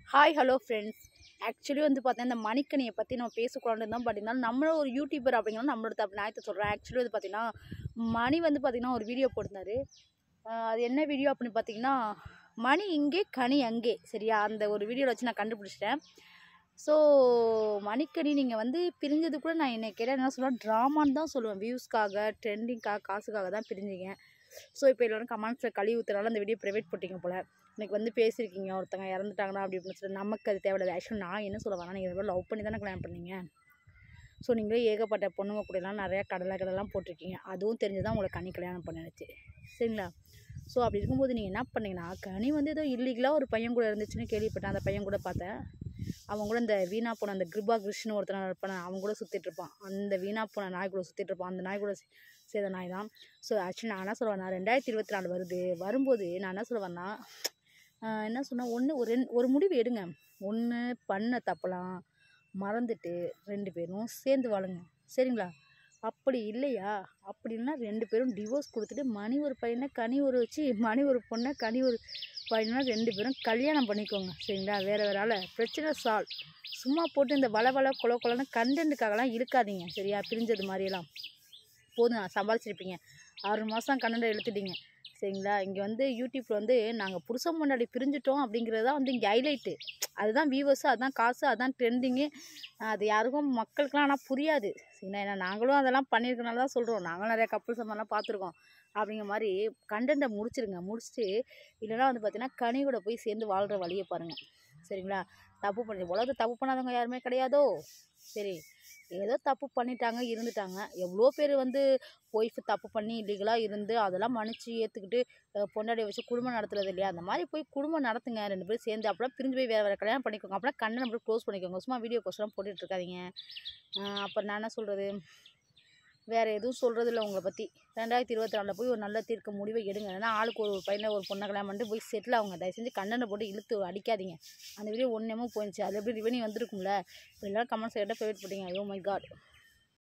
hi hello friends actually வந்து பார்த்தீங்கன்னா இந்த மணிக்கணியை பற்றி நம்ம பேசக்கூடாதுன்னு தான் பார்த்தீங்கன்னா நம்மளும் ஒரு யூடியூபர் அப்படிங்கிறது நம்மளோட தப்பு நியாயத்தை சொல்கிறேன் ஆக்சுவலி வந்து பார்த்தீங்கன்னா மணி வந்து பார்த்தீங்கன்னா ஒரு வீடியோ போட்டிருந்தாரு ஆஹ் அது என்ன வீடியோ அப்படின்னு பார்த்தீங்கன்னா மணி இங்கே கனி அங்கே சரியா அந்த ஒரு வீடியோவில் வச்சு நான் கண்டுபிடிச்சிட்டேன் ஸோ மணிக்கணி நீங்கள் வந்து பிரிஞ்சது கூட நான் என்ன கேட்டால் என்ன சொல்லுவேன் ட்ராமான்னு தான் சொல்லுவேன் வியூஸ்க்காக ட்ரெண்டிங்காக காசுக்காக தான் பிரிஞ்சிங்க ஸோ இப்போ எல்லோரும் கமெண்ட்ஸில் கழுவி ஊற்றுனால அந்த வீடியோ ப்ரைவேட் போட்டிங்க போல் இன்னைக்கு வந்து பேசியிருக்கீங்க ஒருத்தங்க இறந்துட்டாங்கன்னா அப்படி இப்படின்னு சொல்லி நமக்கு அது தேவையில்லை ஆக்சுவலி நான் என்ன சொல்ல வரேன் நீங்கள் எவ்வளோ லவ் பண்ணி தானே கல்யாணம் பண்ணீங்க ஸோ நீங்களே ஏகப்பட்ட பொண்ணுங்க கூடலாம் நிறையா கடலை கடலாம் போட்டிருக்கீங்க அதுவும் தெரிஞ்சு தான் உங்களை கனி கல்யாணம் பண்ணிடுச்சு சரிங்களா ஸோ அப்படி இருக்கும்போது நீங்கள் என்ன பண்ணீங்கன்னா கனி வந்து ஏதோ இல்லீகலாக ஒரு பையன் கூட இருந்துச்சுன்னு கேள்விப்பட்டேன் அந்த பையன் கூட பார்த்தேன் அவன் கூட இந்த வீணா போன அந்த கிருபா கிருஷ்ணன் ஒருத்தனை இருப்பான் அவன் கூட சுற்றிட்டு இருப்பான் அந்த வீணா போன நாய் கூட சுற்றிட்டு இருப்பான் அந்த நாய் கூட சே- சேர்ந்த நாய் தான் ஸோ ஆக்சுவலி நான் என்ன சொல்லுவேன்னா ரெண்டாயிரத்தி இருபத்தி நாலு வருது வரும்போது நான் என்ன சொல்லுவேன்னா ஆஹ் என்ன சொன்னால் ஒன்று ஒரு ரெண் ஒரு முடிவு எடுங்க ஒன்று பண்ண தப்பலாம் மறந்துட்டு ரெண்டு பேரும் சேர்ந்து வாழுங்க சரிங்களா அப்படி இல்லையா அப்படின்னா ரெண்டு பேரும் டிவோர்ஸ் கொடுத்துட்டு மணி ஒரு பையனை கனி ஒரு வச்சு மணி ஒரு பொண்ணை கனி ஒரு பையனை ரெண்டு பேரும் கல்யாணம் பண்ணிக்கோங்க சரிங்களா வேறு வேறு ஆளை பிரச்சனை சால்வ் சும்மா போட்டு இந்த வள வள கொல கொலன்னு கண்டென்ட்டுக்காகலாம் இருக்காதீங்க சரியா பிரிஞ்சது மாதிரியெல்லாம் போதும் சம்பாதிச்சிருப்பீங்க ஆறு மாதம் கண்டென்ட் எடுத்துட்டீங்க சரிங்களா இங்கே வந்து யூடியூப்பில் வந்து நாங்கள் புருஷன் முன்னாடி பிரிஞ்சிட்டோம் அப்படிங்கிறது தான் வந்து இங்கே ஹைலைட்டு அதுதான் வியூவர்ஸு அதுதான் காசு அதுதான் ட்ரெண்டிங்கு அது யாருக்கும் மக்களுக்குலாம் ஆனால் புரியாது சரிங்களா ஏன்னா நாங்களும் அதெல்லாம் பண்ணியிருக்கனால தான் சொல்கிறோம் நாங்களும் நிறையா கப்புள்ஸ் மாதிரிலாம் பார்த்துருக்கோம் அப்படிங்கிற மாதிரி கண்டென்ட்டை முடிச்சிருங்க முடிச்சுட்டு இல்லைன்னா வந்து பார்த்தீங்கன்னா கனி கூட போய் சேர்ந்து வாழ்கிற வழியை பாருங்கள் சரிங்களா தப்பு பண்ணி உலகத்தை தப்பு பண்ணாதவங்க யாருமே கிடையாதோ சரி ஏதோ தப்பு பண்ணிட்டாங்க இருந்துட்டாங்க எவ்வளோ பேர் வந்து ஒய்ஃப் தப்பு பண்ணி இல்லீகலாக இருந்து அதெல்லாம் மன்னிச்சு ஏற்றுக்கிட்டு பொண்டாடியை வச்சு குடும்பம் நடத்துறது இல்லையா அந்த மாதிரி போய் குடும்பம் நடத்துங்க ரெண்டு பேரும் சேர்ந்து அப்படிலாம் பிரிஞ்சு போய் வேறு வேறு கல்யாணம் பண்ணிக்கோங்க அப்படிலாம் கண்ணை அப்படியே க்ளோஸ் பண்ணிக்கோங்க சும்மா வீடியோ கோஸ்லாம் போட்டுட்டு இருக்காதீங்க ஆஹ் அப்புறம் நான் என்ன சொல்கிறது வேறு எதுவும் சொல்கிறது இல்லை உங்களை பற்றி ரெண்டாயிரத்தி இருபத்தி நாலில் போய் ஒரு நல்ல தீர்க்க முடிவை எடுங்க ஏன்னா ஆளுக்கு ஒரு பையனை ஒரு பொண்ணை கல்யாணம் பண்ணிட்டு போய் செட்டில் ஆகுங்க தயவு செஞ்சு கண்ணனை போட்டு இழுத்து அடிக்காதீங்க அந்த வீடியோ ஒன்றுமோ போயிடுச்சு அது எப்படி ரிவனி வந்திருக்கும்ல இப்போ எல்லோரும் கமெண்ட்ஸ் கேட்டால் ப்ரைவேட் போட்டிங்க ஐயோ மை காட்